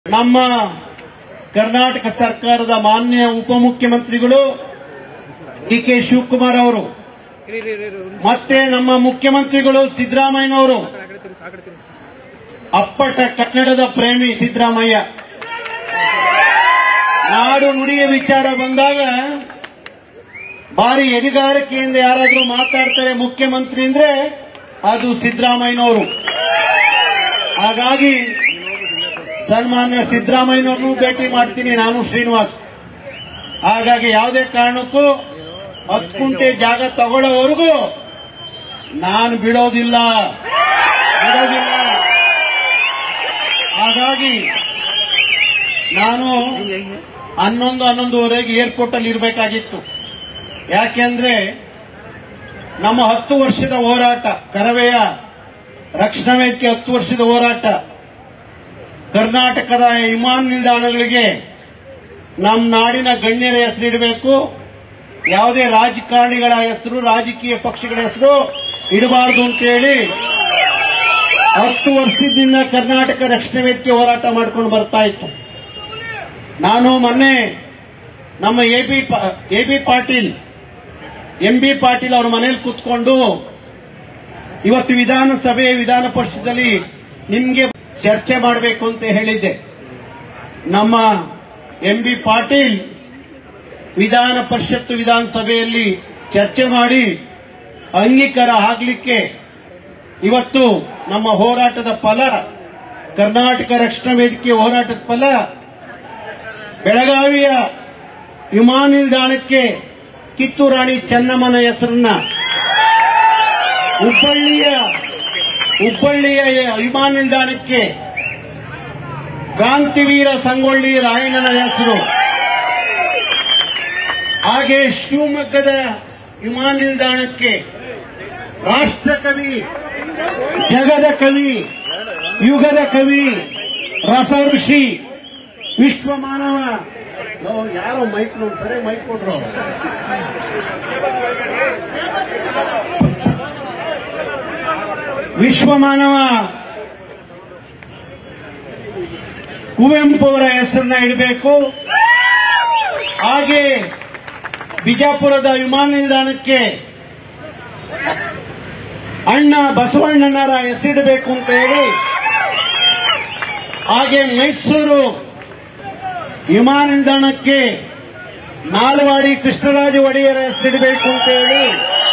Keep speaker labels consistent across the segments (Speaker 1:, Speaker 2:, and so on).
Speaker 1: ನಮ್ಮ ಕರ್ನಾಟಕ ಸರ್ಕಾರದ ಮಾನ್ಯ ಉಪಮುಖ್ಯಮಂತ್ರಿಗಳು ಡಿ ಕೆ ಶಿವಕುಮಾರ್ ಅವರು
Speaker 2: ಇರಿ ಇರಿ ಇರಿ ಇರಿ.
Speaker 1: ಮತ್ತೆ ನಮ್ಮ ಮುಖ್ಯಮಂತ್ರಿಗಳು ಸಿದ್ದರಾಮಯ್ಯನವರು
Speaker 2: ಆ ಕಡೆ ತಿರುಗಿ, ಆ ಕಡೆ ತಿರುಗಿ.
Speaker 1: ಅಪ್ಪಟ ಕನ್ನಡದ ಪ್ರೇಮಿ ಸಿದ್ದರಾಮಯ್ಯ ನಾಡು ನುಡಿಯ ವಿಚಾರ ಬಂದಾಗ ಭಾರಿ ಎದುಗಾರಿಕೆಯಿಂದ ಯಾರಾದ್ರೂ ಮಾತಾಡ್ತಾರೆ ಮುಖ್ಯಮಂತ್ರಿ ಅಂದ್ರೆ ಅದು ಸಿದ್ದರಾಮಯ್ಯನವರು ಹಾಗಾಗಿ ಸನ್ಮಾನ್ಯ ಸಿದ್ದರಾಮಯ್ಯನವ್ರನ್ನೂ ಭೇಟಿ ಮಾಡ್ತೀನಿ ನಾನು ಶ್ರೀನಿವಾಸ್ ಹಾಗಾಗಿ ಯಾವುದೇ ಕಾರಣಕ್ಕೂ ಹತ್ತು ಕುಂಟೆ ಜಾಗ ತಗೊಳ್ಳೋವರೆಗೂ ನಾನು ಬಿಡೋದಿಲ್ಲ ಬಿಡೋದಿಲ್ಲ ಹಾಗಾಗಿ ನಾನು ಹನ್ನೊಂದು ಹನ್ನೊಂದುವರೆಗೆ ಏರ್ಪೋರ್ಟ್ ಅಲ್ಲಿ ಇರಬೇಕಾಗಿತ್ತು ಯಾಕೆಂದ್ರೆ ನಮ್ಮ ಹತ್ತು ವರ್ಷದ ಹೋರಾಟ ಕರವೆಯ ರಕ್ಷಣಾ ವೇದಿಕೆ ಹತ್ತು ವರ್ಷದ ಹೋರಾಟ ಕರ್ನಾಟಕದ ವಿಮಾನ ನಿಲ್ದಾಣಗಳಿಗೆ ನಮ್ಮ ನಾಡಿನ ಗಣ್ಯರ ಹೆಸರಿಡಬೇಕು ಯಾವುದೇ ರಾಜಕಾರಣಿಗಳ ಹೆಸರು ರಾಜಕೀಯ ಪಕ್ಷಗಳ ಹೆಸರು ಇಡಬಾರದು ಅಂತೇಳಿ ಹತ್ತು ವರ್ಷದಿಂದ ಕರ್ನಾಟಕ ರಕ್ಷಣಾ ವೇದಿಕೆ ಹೋರಾಟ ಮಾಡ್ಕೊಂಡು ಬರ್ತಾ ಇತ್ತು ನಾನು ಮೊನ್ನೆ ನಮ್ಮ A B A B Patil M B Patil ಅವ್ರ ಮನೇಲಿ ಕೂತ್ಕೊಂಡು ಇವತ್ತು ವಿಧಾನಸಭೆ ವಿಧಾನ ಪರಿಷತ್ತಲ್ಲಿ ನಿಮ್ಗೆ ಚರ್ಚೆ ಮಾಡಬೇಕು ಅಂತ ಹೇಳಿದ್ದೆ ನಮ್ಮ ಎಂ ಬಿ ಪಾಟೀಲ್ ವಿಧಾನ ಪರಿಷತ್ತು ವಿಧಾನಸಭೆಯಲ್ಲಿ ಚರ್ಚೆ ಮಾಡಿ ಅಂಗೀಕಾರ ಆಗ್ಲಿಕ್ಕೆ ಇವತ್ತು ನಮ್ಮ ಹೋರಾಟದ ಫಲ ಕರ್ನಾಟಕ ರಕ್ಷಣಾ ವೇದಿಕೆ ಹೋರಾಟದ ಫಲ ಬೆಳಗಾವಿಯ ವಿಮಾನ ನಿಲ್ದಾಣಕ್ಕೆ ಕಿತ್ತೂರು ರಾಣಿ ಚೆನ್ನಮ್ಮನ ಹೆಸರನ್ನ ಹುಬ್ಬಳ್ಳಿಯ ಹುಬ್ಬಳ್ಳಿಯ ವಿಮಾನ ನಿಲ್ದಾಣಕ್ಕೆ ಕ್ರಾಂತಿವೀರ ಸಂಗೊಳ್ಳಿ ರಾಯಣ್ಣನ ಹೆಸರು ಹಾಗೆ ಶಿವಮೊಗ್ಗದ ವಿಮಾನ ನಿಲ್ದಾಣಕ್ಕೆ ರಾಷ್ಟ್ರಕವಿ ಜಗದ ಕವಿ ಯುಗದ ಕವಿ ರಸ ಋಷಿ ವಿಶ್ವ ಮಾನವ ಓ, ಯಾರೋ ಮೈಕ್ ಸರಿ ಮೈಕ್ ಕೊಡ್ರು ವಿಶ್ವ ಮಾನವ ಕುವೆಂಪು ಅವರ ಹೆಸರನ್ನ ಇಡಬೇಕು ಹಾಗೆ ಬಿಜಾಪುರದ ವಿಮಾನ ನಿಲ್ದಾಣಕ್ಕೆ ಅಣ್ಣ ಬಸವಣ್ಣನವರ ಹೆಸರಿಡಬೇಕು ಅಂತ ಹೇಳಿ ಹಾಗೆ ಮೈಸೂರು ವಿಮಾನ ನಿಲ್ದಾಣಕ್ಕೆ ನಾಲ್ವಾಡಿ ಕೃಷ್ಣರಾಜ ಒಡೆಯರ ಹೆಸರಿಡಬೇಕು ಅಂತ ಹೇಳಿ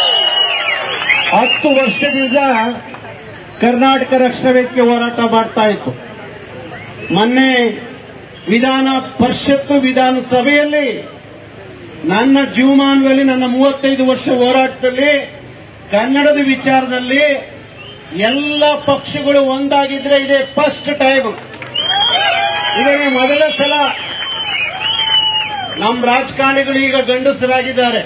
Speaker 1: ಹತ್ತು ವರ್ಷದಿಂದ ಕರ್ನಾಟಕ ರಕ್ಷಣಾ ವೇದಿಕೆ ಹೋರಾಟ ಮಾಡ್ತಾ ಇತ್ತು ಮೊನ್ನೆ ವಿಧಾನ ಪರಿಷತ್ತು ವಿಧಾನಸಭೆಯಲ್ಲಿ ನನ್ನ ಜೀವಮಾನದಲ್ಲಿ ನನ್ನ ಮೂವತ್ತೈದು ವರ್ಷ ಹೋರಾಟದಲ್ಲಿ ಕನ್ನಡದ ವಿಚಾರದಲ್ಲಿ ಎಲ್ಲ ಪಕ್ಷಗಳು ಒಂದಾಗಿದ್ರೆ ಇದೇ ಫಸ್ಟ್ ಟೈಮ್ ಇದೇ ಮೊದಲ ಸಲ ನಮ್ಮ ರಾಜಕಾರಣಿಗಳು ಈಗ ಗಂಡಸರಾಗಿದ್ದಾರೆ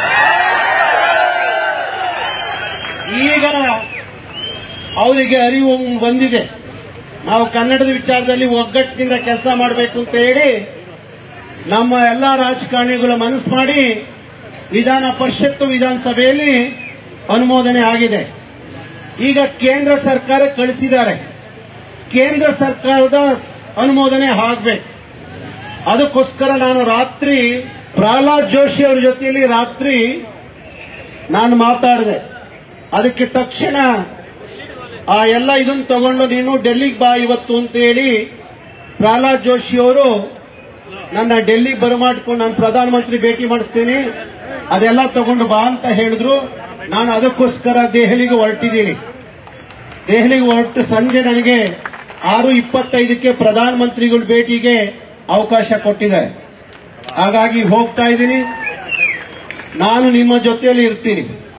Speaker 1: ಈಗ ಅವರಿಗೆ ಅರಿವು ಬಂದಿದೆ ನಾವು ಕನ್ನಡದ ವಿಚಾರದಲ್ಲಿ ಒಗ್ಗಟ್ಟಿನಿಂದ ಕೆಲಸ ಮಾಡಬೇಕು ಅಂತ ಹೇಳಿ ನಮ್ಮ ಎಲ್ಲ ರಾಜಕಾರಣಿಗಳು ಮನಸ್ಸು ಮಾಡಿ ವಿಧಾನ ಪರಿಷತ್ತು ವಿಧಾನಸಭೆಯಲ್ಲಿ ಅನುಮೋದನೆ ಆಗಿದೆ ಈಗ ಕೇಂದ್ರ ಸರ್ಕಾರ ಕಳಿಸಿದ್ದಾರೆ ಕೇಂದ್ರ ಸರ್ಕಾರದ ಅನುಮೋದನೆ ಆಗಬೇಕು ಅದಕ್ಕೋಸ್ಕರ ನಾನು ರಾತ್ರಿ ಪ್ರಹ್ಲಾದ್ ಜೋಶಿ ಅವ್ರ ಜೊತೆಯಲ್ಲಿ ರಾತ್ರಿ ನಾನು ಮಾತಾಡಿದೆ ಅದಕ್ಕೆ ತಕ್ಷಣ ಆ ಎಲ್ಲ ಇದನ್ನ ತಗೊಂಡು ನೀನು ಡೆಲ್ಲಿಗೆ ಬಾ ಇವತ್ತು ಅಂತ ಹೇಳಿ ಪ್ರಹ್ಲಾದ್ ಜೋಶಿ ಅವರು ನನ್ನ ಡೆಲ್ಲಿಗೆ ಬರಮಾಡ್ಕೊಂಡು ನಾನು ಪ್ರಧಾನಮಂತ್ರಿ ಭೇಟಿ ಮಾಡಿಸ್ತೀನಿ ಅದೆಲ್ಲ ತಗೊಂಡು ಬಾ ಅಂತ ಹೇಳಿದ್ರು ನಾನು ಅದಕ್ಕೋಸ್ಕರ ದೆಹಲಿಗೆ ಹೊರಟಿದ್ದೀನಿ ದೆಹಲಿಗೆ ಹೊರಟು ಸಂಜೆ ನನಗೆ ಆರು ಇಪ್ಪತ್ತೈದಕ್ಕೆ ಪ್ರಧಾನಮಂತ್ರಿಗಳ ಭೇಟಿಗೆ ಅವಕಾಶ ಕೊಟ್ಟಿದ್ದಾರೆ ಹಾಗಾಗಿ ಹೋಗ್ತಾ ಇದ್ದೀನಿ ನಾನು ನಿಮ್ಮ ಜೊತೆಯಲ್ಲಿ ಇರ್ತೀನಿ